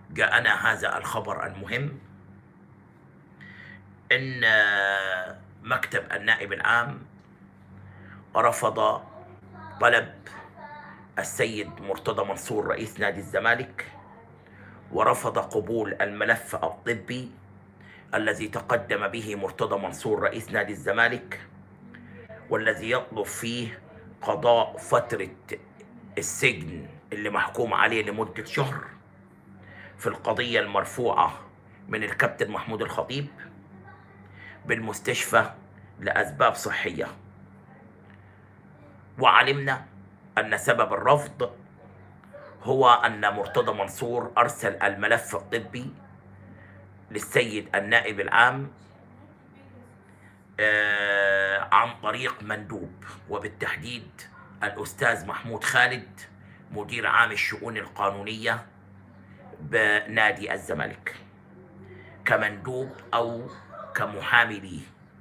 جاءنا هذا الخبر المهم ان مكتب النائب العام رفض طلب السيد مرتضى منصور رئيس نادي الزمالك ورفض قبول الملف الطبي الذي تقدم به مرتضى منصور رئيس نادي الزمالك والذي يطلب فيه قضاء فترة السجن اللي محكوم عليه لمدة شهر في القضية المرفوعة من الكابتن محمود الخطيب بالمستشفى لأسباب صحية وعلمنا أن سبب الرفض هو أن مرتضى منصور أرسل الملف الطبي للسيد النائب العام آه، عن طريق مندوب وبالتحديد الأستاذ محمود خالد مدير عام الشؤون القانونية بنادي الزمالك كمندوب أو كمحامي ليه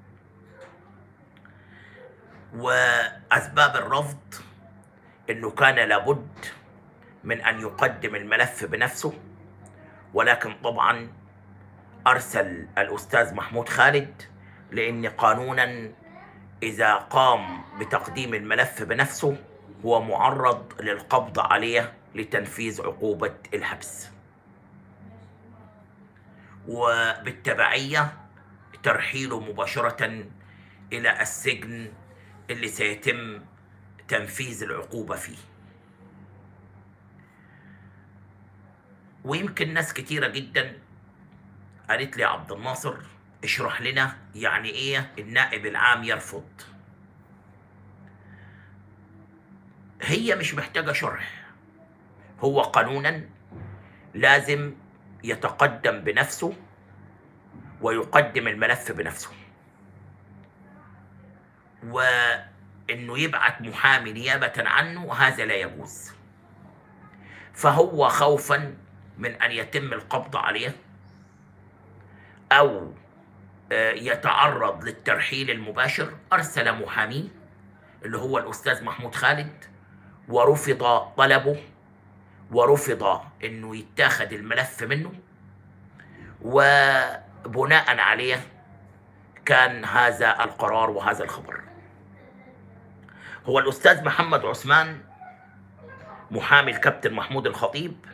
وأسباب الرفض أنه كان لابد من أن يقدم الملف بنفسه ولكن طبعا أرسل الأستاذ محمود خالد لأن قانونا إذا قام بتقديم الملف بنفسه هو معرض للقبض عليه لتنفيذ عقوبة الحبس وبالتبعية ترحيله مباشرة إلى السجن اللي سيتم تنفيذ العقوبة فيه ويمكن ناس كتيرة جدا قالت لي يا عبد الناصر اشرح لنا يعني ايه النائب العام يرفض هي مش محتاجة شرح هو قانونا لازم يتقدم بنفسه ويقدم الملف بنفسه وانه يبعت محامي نيابة عنه هذا لا يجوز فهو خوفا من ان يتم القبض عليه او آه، يتعرض للترحيل المباشر ارسل محاميه اللي هو الاستاذ محمود خالد ورفض طلبه ورفض انه يتاخد الملف منه وبناء عليه كان هذا القرار وهذا الخبر هو الاستاذ محمد عثمان محامي الكابتن محمود الخطيب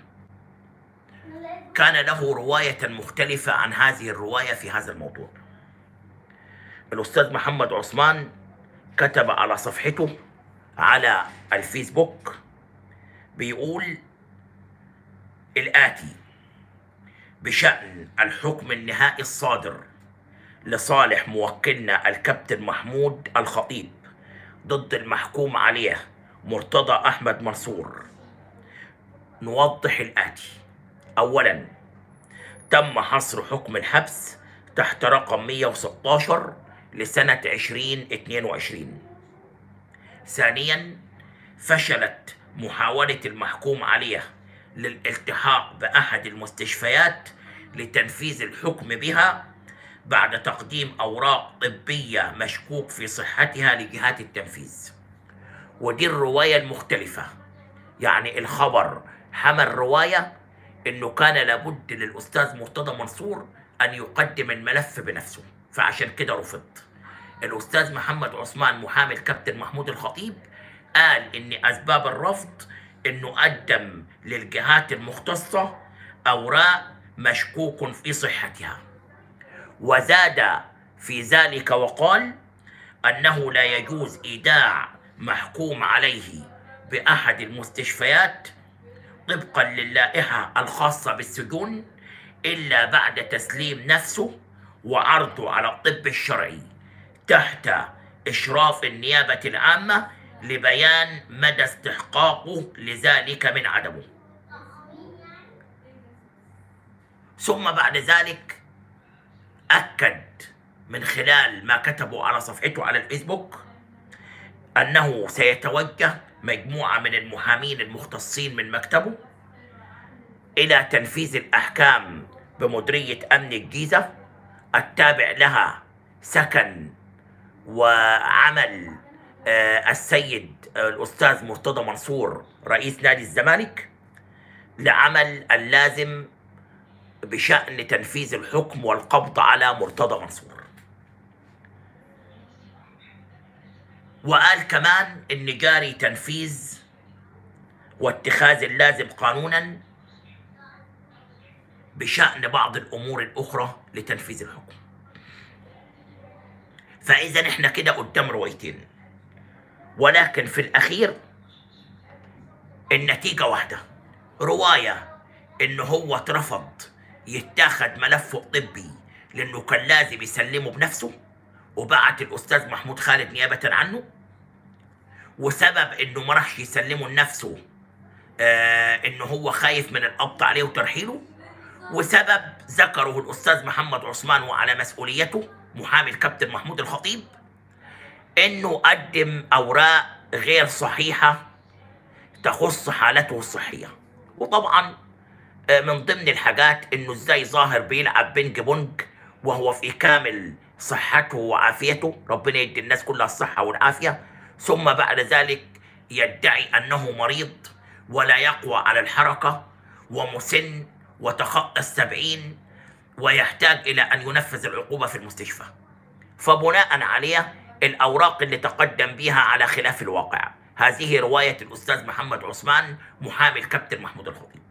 كان له رواية مختلفة عن هذه الرواية في هذا الموضوع الأستاذ محمد عثمان كتب على صفحته على الفيسبوك بيقول الآتي بشأن الحكم النهائي الصادر لصالح موكلنا الكابتن محمود الخطيب ضد المحكوم عليه مرتضى أحمد منصور نوضح الآتي أولا تم حصر حكم الحبس تحت رقم 116 لسنة 2022 ثانيا فشلت محاولة المحكوم عليه للالتحاق بأحد المستشفيات لتنفيذ الحكم بها بعد تقديم أوراق طبية مشكوك في صحتها لجهات التنفيذ ودي الرواية المختلفة يعني الخبر حمل رواية انه كان لابد للاستاذ مرتضى منصور ان يقدم الملف بنفسه فعشان كده رفض الاستاذ محمد عثمان محامي الكابتن محمود الخطيب قال ان اسباب الرفض انه قدم للجهات المختصه اوراق مشكوك في صحتها وزاد في ذلك وقال انه لا يجوز ايداع محكوم عليه باحد المستشفيات طبقا للائحة الخاصة بالسجون إلا بعد تسليم نفسه وعرضه على الطب الشرعي تحت إشراف النيابة العامة لبيان مدى استحقاقه لذلك من عدمه ثم بعد ذلك أكد من خلال ما كتبوا على صفحته على الفيسبوك أنه سيتوجه مجموعة من المحامين المختصين من مكتبه إلى تنفيذ الأحكام بمديرية أمن الجيزة التابع لها سكن وعمل آه، السيد آه، الأستاذ مرتضى منصور رئيس نادي الزمالك لعمل اللازم بشأن تنفيذ الحكم والقبض على مرتضى منصور وقال كمان ان جاري تنفيذ واتخاذ اللازم قانونا بشأن بعض الامور الاخرى لتنفيذ الحكم فاذا احنا كده قدام روايتين ولكن في الاخير النتيجه واحده روايه ان هو اترفض يتاخد ملفه الطبي لانه كان لازم يسلمه بنفسه وبعت الاستاذ محمود خالد نيابه عنه وسبب انه ما راحش يسلمه لنفسه آه انه هو خايف من القبض عليه وترحيله وسبب ذكره الاستاذ محمد عثمان وعلى مسؤوليته محامي الكابتن محمود الخطيب انه قدم اوراق غير صحيحه تخص حالته الصحيه وطبعا آه، من ضمن الحاجات انه ازاي ظاهر بيلعب بينج بونج وهو في كامل صحته وعافيته ربنا يدي الناس كلها الصحه والعافيه ثم بعد ذلك يدعي انه مريض ولا يقوى على الحركه ومسن وتخطى السبعين ويحتاج الى ان ينفذ العقوبه في المستشفى فبناء عليه الاوراق اللي تقدم بها على خلاف الواقع هذه روايه الاستاذ محمد عثمان محامي الكابتن محمود الخطيب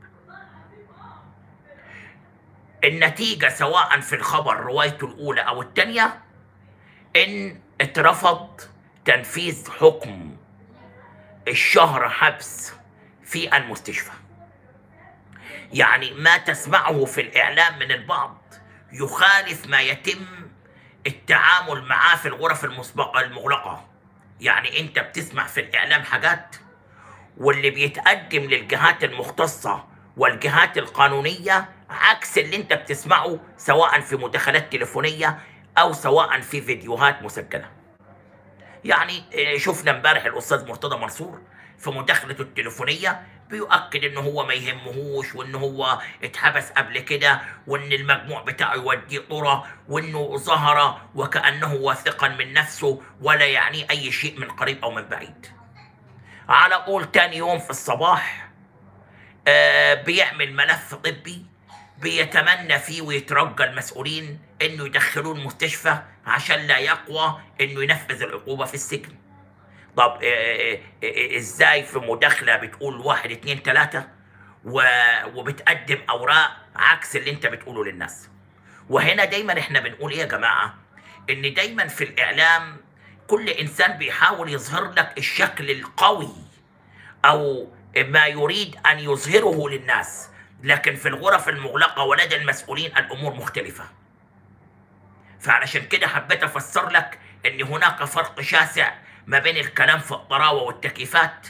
النتيجة سواء في الخبر روايته الأولى أو الثانية إن اترفض تنفيذ حكم الشهر حبس في المستشفى يعني ما تسمعه في الإعلام من البعض يخالف ما يتم التعامل معاه في الغرف المسبقة المغلقة يعني أنت بتسمع في الإعلام حاجات واللي بيتقدم للجهات المختصة والجهات القانونية عكس اللي انت بتسمعه سواء في مداخلات تليفونية او سواء في فيديوهات مسجلة يعني اه، شفنا امبارح الاستاذ مرتضى منصور في مداخلته التليفونية بيؤكد ان هو ما يهمهوش وان هو اتحبس قبل كده وان المجموع بتاعه يوديه طرة وانه ظهر وكأنه واثقا من نفسه ولا يعني اي شيء من قريب او من بعيد على طول تاني يوم في الصباح آه، بيعمل ملف طبي بيتمنى فيه ويترجى المسؤولين انه يدخلوه المستشفى عشان لا يقوى انه ينفذ العقوبه في السجن. طب آه، آه، آه، ازاي في مداخله بتقول واحد اتنين تلاته و- وبتقدم اوراق عكس اللي انت بتقوله للناس. وهنا دايما احنا بنقول ايه يا جماعه؟ ان دايما في الاعلام كل انسان بيحاول يظهر لك الشكل القوي او ما يريد ان يظهره للناس لكن في الغرف المغلقه ولدى المسؤولين الامور مختلفه فعلشان كده حبيت افسر لك ان هناك فرق شاسع ما بين الكلام في الطراوه والتكييفات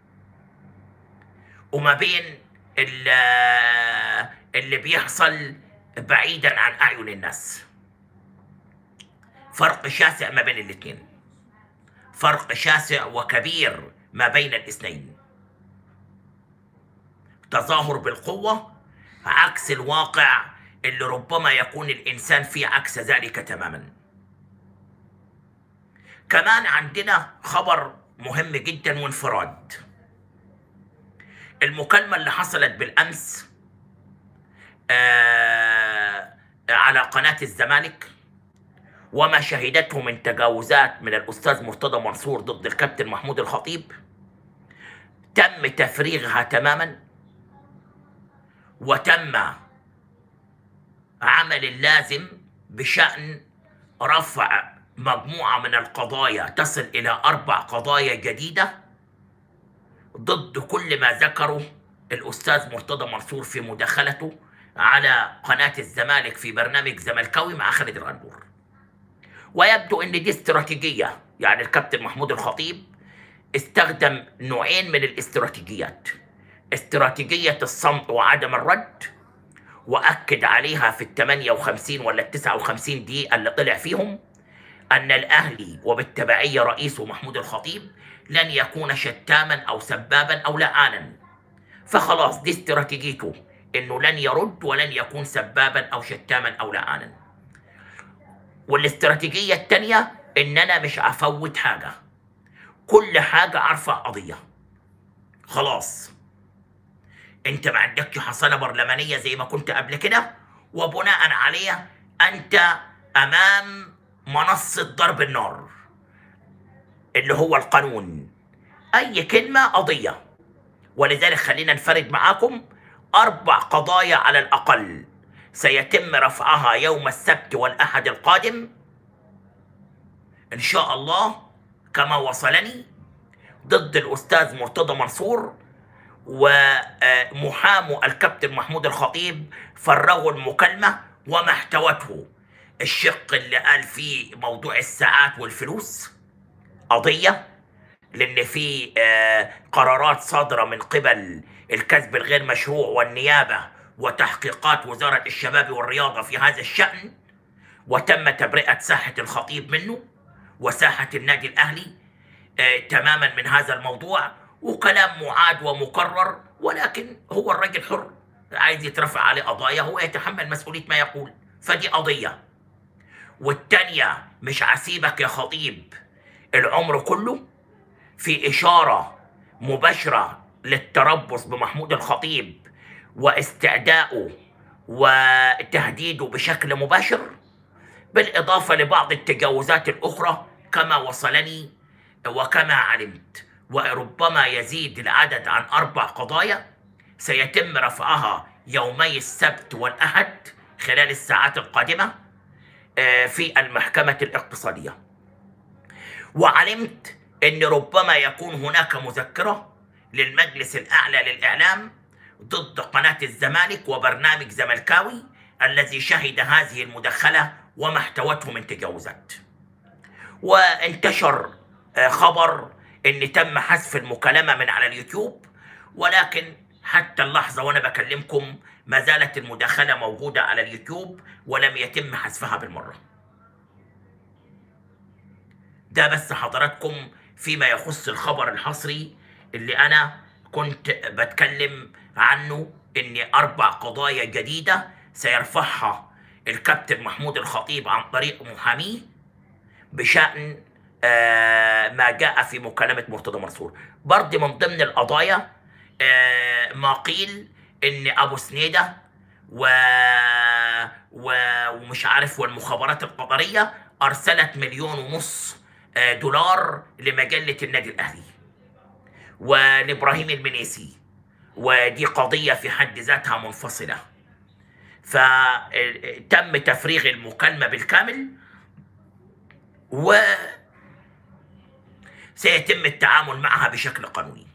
وما بين ال- اللي بيحصل بعيدا عن اعين الناس فرق شاسع ما بين الاثنين فرق شاسع وكبير ما بين الاثنين تظاهر بالقوة عكس الواقع اللي ربما يكون الإنسان فيه عكس ذلك تماما كمان عندنا خبر مهم جدا وانفراد المكالمة اللي حصلت بالأمس آه على قناة الزمالك وما شهدته من تجاوزات من الأستاذ مرتضى منصور ضد الكابتن محمود الخطيب تم تفريغها تماما وتم عمل اللازم بشأن رفع مجموعة من القضايا تصل إلى أربع قضايا جديدة ضد كل ما ذكره الأستاذ مرتضى منصور في مداخلته على قناة الزمالك في برنامج زملكاوي مع خالد الغندور ويبدو ان دي استراتيجيه يعني الكابتن محمود الخطيب استخدم نوعين من الاستراتيجيات استراتيجيه الصمت وعدم الرد واكد عليها في ال 58 ولا ال 59 دقيقه اللي طلع فيهم ان الاهلي وبالتبعيه رئيسه محمود الخطيب لن يكون شتاما او سبابا او لعانا فخلاص دي استراتيجيته انه لن يرد ولن يكون سبابا او شتاما او لعانا والاستراتيجية التانية إن أنا مش هفوت حاجة كل حاجة أرفع قضية خلاص أنت ما عندكش حصانة برلمانية زي ما كنت قبل كده وبناء عليه أنت أمام منصة ضرب النار اللي هو القانون أي كلمة قضية ولذلك خلينا نفرد معاكم أربع قضايا على الأقل سيتم رفعها يوم السبت والأحد القادم إن شاء الله كما وصلني ضد الأستاذ مرتضى منصور ومحامو الكابتن محمود الخطيب فرغوا المكالمة وما احتوته الشق اللي قال فيه موضوع الساعات والفلوس قضية لأن في آه، قرارات صادرة من قبل الكسب الغير مشروع والنيابة وتحقيقات وزارة الشباب والرياضة في هذا الشأن وتم تبرئة ساحة الخطيب منه وساحة النادي الأهلي آه، تماما من هذا الموضوع وكلام معاد ومكرر ولكن هو الرجل حر عايز يترفع عليه قضايا هو يتحمل مسؤولية ما يقول فدي قضية والتانية مش عسيبك يا خطيب العمر كله في إشارة مباشرة للتربص بمحمود الخطيب واستعدائه وتهديده بشكل مباشر بالإضافة لبعض التجاوزات الأخرى كما وصلني وكما علمت وربما يزيد العدد عن أربع قضايا سيتم رفعها يومي السبت والأحد خلال الساعات القادمة آه، في المحكمة الاقتصادية وعلمت أن ربما يكون هناك مذكرة للمجلس الأعلى للإعلام ضد قناة الزمالك وبرنامج زملكاوي الذي شهد هذه المداخلة وما احتوته من تجاوزات وانتشر آه، خبر ان تم حذف المكالمة من على اليوتيوب ولكن حتى اللحظة وانا بكلمكم ما زالت المداخلة موجودة على اليوتيوب ولم يتم حذفها بالمرة ده بس حضراتكم فيما يخص الخبر الحصري اللي انا كنت بتكلم عنه ان اربع قضايا جديدة سيرفعها الكابتن محمود الخطيب عن طريق محاميه بشأن آه، ما جاء في مكالمة مرتضى منصور برضه من ضمن القضايا آه، ما قيل ان ابو سنيدة و... و... ومش عارف والمخابرات القطرية ارسلت مليون ونص آه، دولار لمجلة النادي الاهلي ولابراهيم المنيسي ودي قضية في حد ذاتها منفصلة فتم تفريغ المكالمة بالكامل و سيتم التعامل معها بشكل قانوني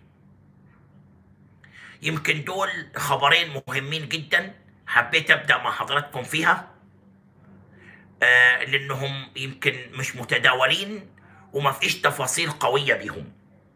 يمكن دول خبرين مهمين جدا حبيت ابدا مع حضراتكم فيها آه لانهم يمكن مش متداولين وما فيش تفاصيل قويه بيهم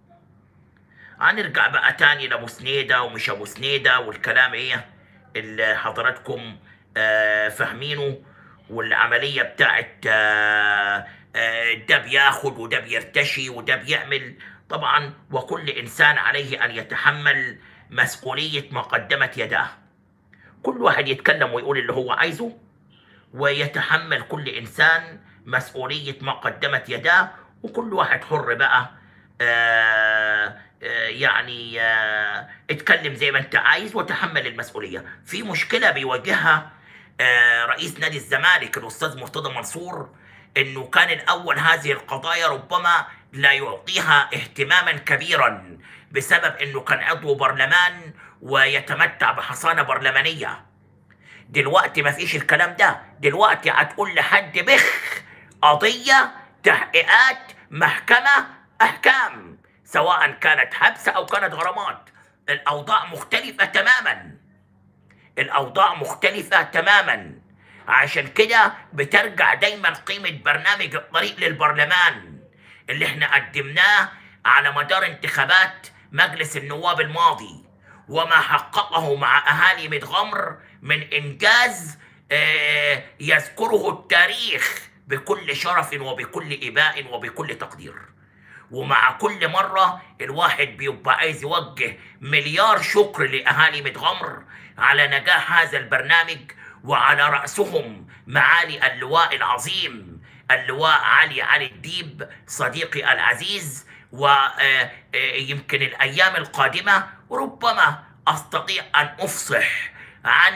هنرجع بقى تاني لابو سنيده ومش ابو سنيده والكلام ايه اللي حضراتكم آه فاهمينه والعمليه بتاعت آه آه، ده بياخد وده بيرتشي وده بيعمل طبعا وكل انسان عليه ان يتحمل مسؤوليه ما قدمت يداه كل واحد يتكلم ويقول اللي هو عايزه ويتحمل كل انسان مسؤوليه ما قدمت يداه وكل واحد حر بقى آه آه يعني آه اتكلم زي ما انت عايز وتحمل المسؤوليه في مشكله بيواجهها آه رئيس نادي الزمالك الاستاذ مرتضى منصور انه كان الاول هذه القضايا ربما لا يعطيها اهتماما كبيرا بسبب انه كان عضو برلمان ويتمتع بحصانه برلمانيه دلوقتي ما فيش الكلام ده دلوقتي هتقول لحد بخ قضيه تحقيقات محكمه احكام سواء كانت حبس او كانت غرامات الاوضاع مختلفه تماما الاوضاع مختلفه تماما عشان كده بترجع دايما قيمة برنامج الطريق للبرلمان اللي احنا قدمناه على مدار انتخابات مجلس النواب الماضي وما حققه مع أهالي متغمر من إنجاز آه، يذكره التاريخ بكل شرف وبكل إباء وبكل تقدير ومع كل مرة الواحد بيبقى عايز يوجه مليار شكر لأهالي متغمر على نجاح هذا البرنامج وعلى رأسهم معالي اللواء العظيم اللواء علي علي الديب صديقي العزيز ويمكن الأيام القادمة ربما أستطيع أن أفصح عن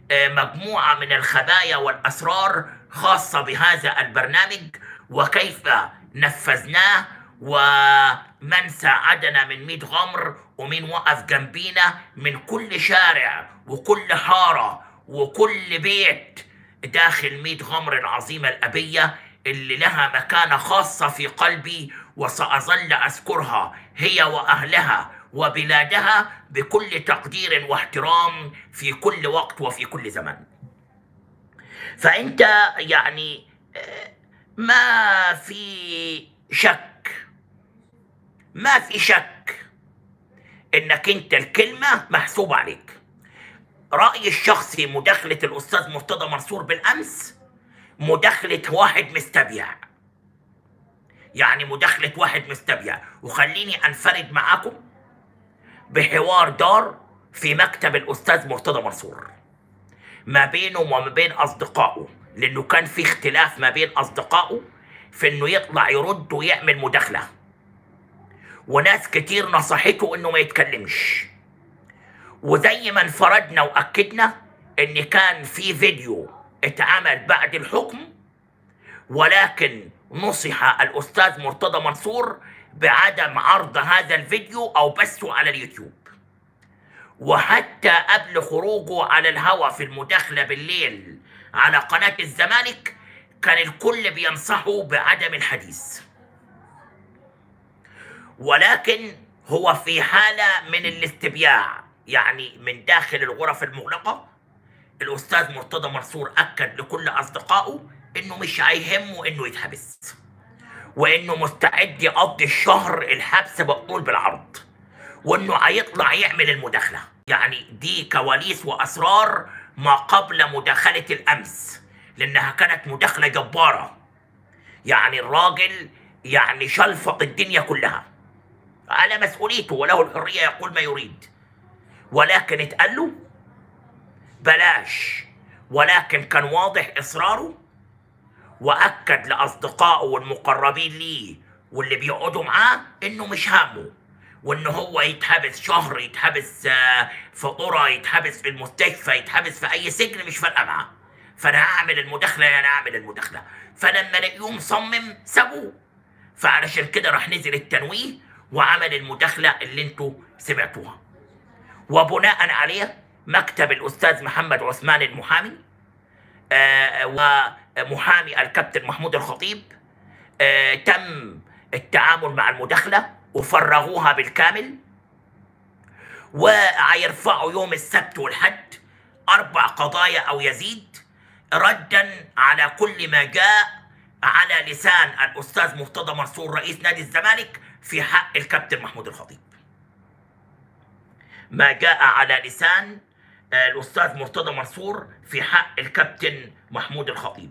آه، مجموعة من الخبايا والأسرار خاصة بهذا البرنامج وكيف نفذناه ومن ساعدنا من ميت غمر ومن وقف جنبينا من كل شارع وكل حارة وكل بيت داخل ميت غمر العظيمة الأبية اللي لها مكانة خاصة في قلبي وسأظل أذكرها هي وأهلها وبلادها بكل تقدير واحترام في كل وقت وفي كل زمن فأنت يعني آه، ما في شك ما في شك انك انت الكلمة محسوبة عليك رأيي الشخصي مداخلة الأستاذ مرتضى منصور بالأمس مداخلة واحد مستبيع يعني مداخلة واحد مستبيع وخليني أنفرد معاكم بحوار دار في مكتب الأستاذ مرتضى منصور ما بينه وما بين أصدقائه لأنه كان في اختلاف ما بين أصدقائه في إنه يطلع يرد ويعمل مداخلة وناس كتير نصحته إنه ما يتكلمش وزي ما انفردنا واكدنا ان كان في فيديو اتعمل بعد الحكم ولكن نصح الاستاذ مرتضى منصور بعدم عرض هذا الفيديو او بثه على اليوتيوب وحتى قبل خروجه على الهوا في المداخله بالليل على قناه الزمالك كان الكل بينصحه بعدم الحديث ولكن هو في حالة من الاستبياع يعني من داخل الغرف المغلقة الأستاذ مرتضى منصور أكد لكل أصدقائه إنه مش هيهمه إنه يتحبس وإنه مستعد يقضي الشهر الحبس بالطول بالعرض وإنه هيطلع يعمل المداخلة يعني دي كواليس وأسرار ما قبل مداخلة الأمس لأنها كانت مداخلة جبارة يعني الراجل يعني شلفط الدنيا كلها على مسؤوليته وله الحرية يقول ما يريد ولكن اتقال له بلاش ولكن كان واضح إصراره وأكد لأصدقائه والمقربين ليه واللي بيقعدوا معاه إنه مش همه وإن هو يتحبس شهر يتحبس آه، في قرى يتحبس في المستشفى يتحبس في أي سجن مش فارقة معاه فأنا هعمل المداخلة يعني هعمل المداخلة فلما لقيوه مصمم سابوه فعلشان كده راح نزل التنويه وعمل المداخلة اللي انتوا سمعتوها وبناء عليه مكتب الأستاذ محمد عثمان المحامي آه، ومحامي الكابتن محمود الخطيب آه، تم التعامل مع المداخلة وفرغوها بالكامل وهيرفعوا يوم السبت والحد أربع قضايا أو يزيد ردا على كل ما جاء على لسان الأستاذ مرتضى منصور رئيس نادي الزمالك في حق الكابتن محمود الخطيب ما جاء على لسان آه، الأستاذ مرتضى منصور في حق الكابتن محمود الخطيب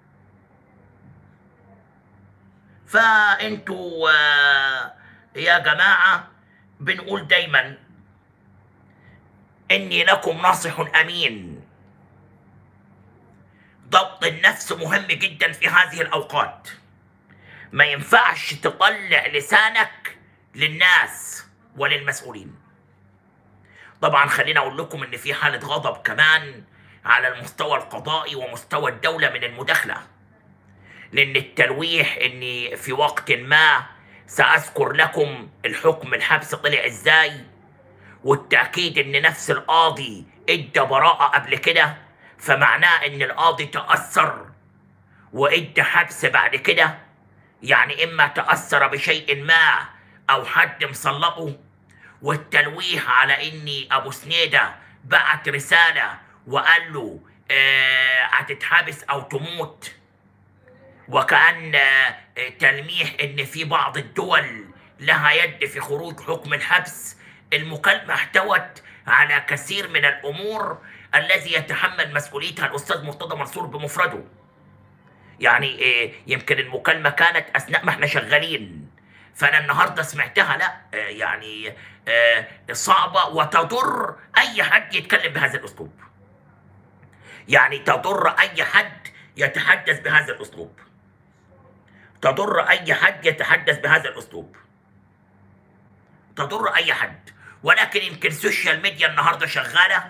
فانتوا آه، يا جماعة بنقول دايما إني لكم ناصح أمين ضبط النفس مهم جدا في هذه الأوقات ما ينفعش تطلع لسانك للناس وللمسؤولين طبعا خليني اقول لكم ان في حاله غضب كمان على المستوى القضائي ومستوى الدوله من المداخله لان التلويح اني في وقت ما ساذكر لكم الحكم الحبس طلع ازاي والتاكيد ان نفس القاضي ادى براءه قبل كده فمعناه ان القاضي تاثر وادى حبس بعد كده يعني اما تاثر بشيء ما او حد مسلطه والتلويح على اني ابو سنيده بعت رساله وقال له آه، هتتحبس او تموت وكأن آه، تلميح ان في بعض الدول لها يد في خروج حكم الحبس المكالمة احتوت على كثير من الامور الذي يتحمل مسؤوليتها الاستاذ مرتضى منصور بمفرده يعني آه، يمكن المكالمة كانت اثناء ما احنا شغالين فانا النهارده سمعتها لا آه، يعني آه، صعبة وتضر اي حد يتكلم بهذا الاسلوب يعني تضر اي حد يتحدث بهذا الاسلوب تضر اي حد يتحدث بهذا الاسلوب تضر اي حد ولكن يمكن السوشيال ميديا النهارده شغاله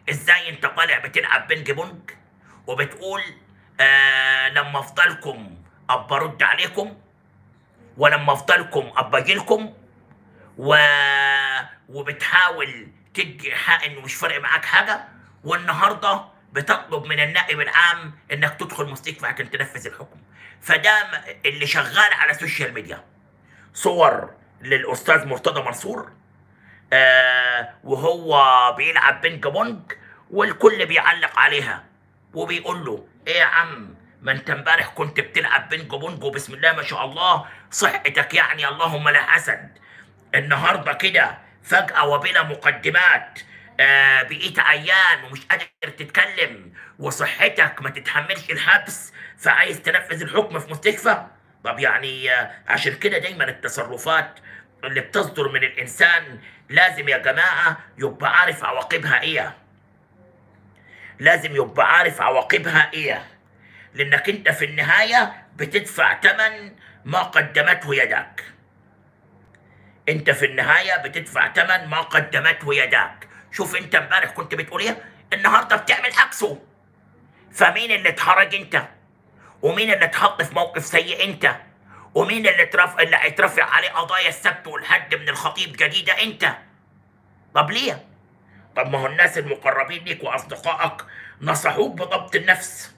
ازاي انت طالع بتلعب بينج بونج وبتقول آه لما افضلكم ابقى ارد عليكم ولما افضلكم ابقى اجيلكم و... وبتحاول تدي حق انه مش فارق معاك حاجه والنهارده بتطلب من النائب العام انك تدخل مستشفى عشان تنفذ الحكم فده م- اللي شغال على السوشيال ميديا صور للاستاذ مرتضى منصور آه وهو بيلعب بينج بونج والكل بيعلق عليها وبيقول له ايه يا عم ما انت امبارح كنت بتلعب بينج بونج وبسم الله ما شاء الله صحتك يعني اللهم لا حسد النهارده كده فجأة وبلا مقدمات آه بقيت عيان ومش قادر تتكلم وصحتك ما تتحملش الحبس فعايز تنفذ الحكم في مستشفى طب يعني آه عشان كده دايما التصرفات اللي بتصدر من الانسان لازم يا جماعة يبقى عارف عواقبها ايه لازم يبقى عارف عواقبها ايه لانك انت في النهاية بتدفع ثمن ما قدمته يدك انت في النهاية بتدفع ثمن ما قدمته يداك شوف انت امبارح كنت بتقول ايه النهاردة بتعمل عكسه فمين اللي اتحرج انت ومين اللي اتحط في موقف سيء انت ومين اللي اترفع اللي هيترفع عليه قضايا السبت والحد من الخطيب جديدة انت طب ليه طب ما هو الناس المقربين ليك واصدقائك نصحوك بضبط النفس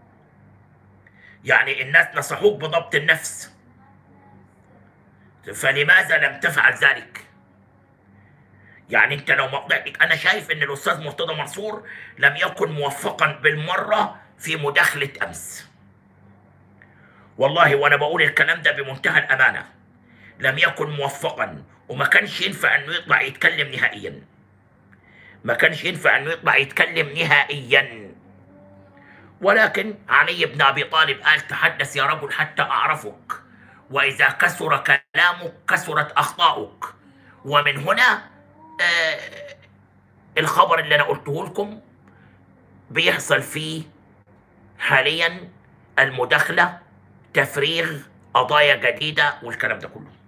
يعني الناس نصحوك بضبط النفس فلماذا لم تفعل ذلك؟ يعني انت لو ما قدرتك انا شايف ان الاستاذ مرتضى منصور لم يكن موفقا بالمره في مداخله امس. والله وانا بقول الكلام ده بمنتهى الامانه. لم يكن موفقا وما كانش ينفع انه يطلع يتكلم نهائيا. ما كانش ينفع انه يطلع يتكلم نهائيا. ولكن علي بن ابي طالب قال تحدث يا رجل حتى اعرفك. وإذا كثر كلامك كثرت أخطاؤك ومن هنا آه الخبر اللي أنا قلته لكم بيحصل فيه حاليا المداخلة تفريغ قضايا جديدة والكلام ده كله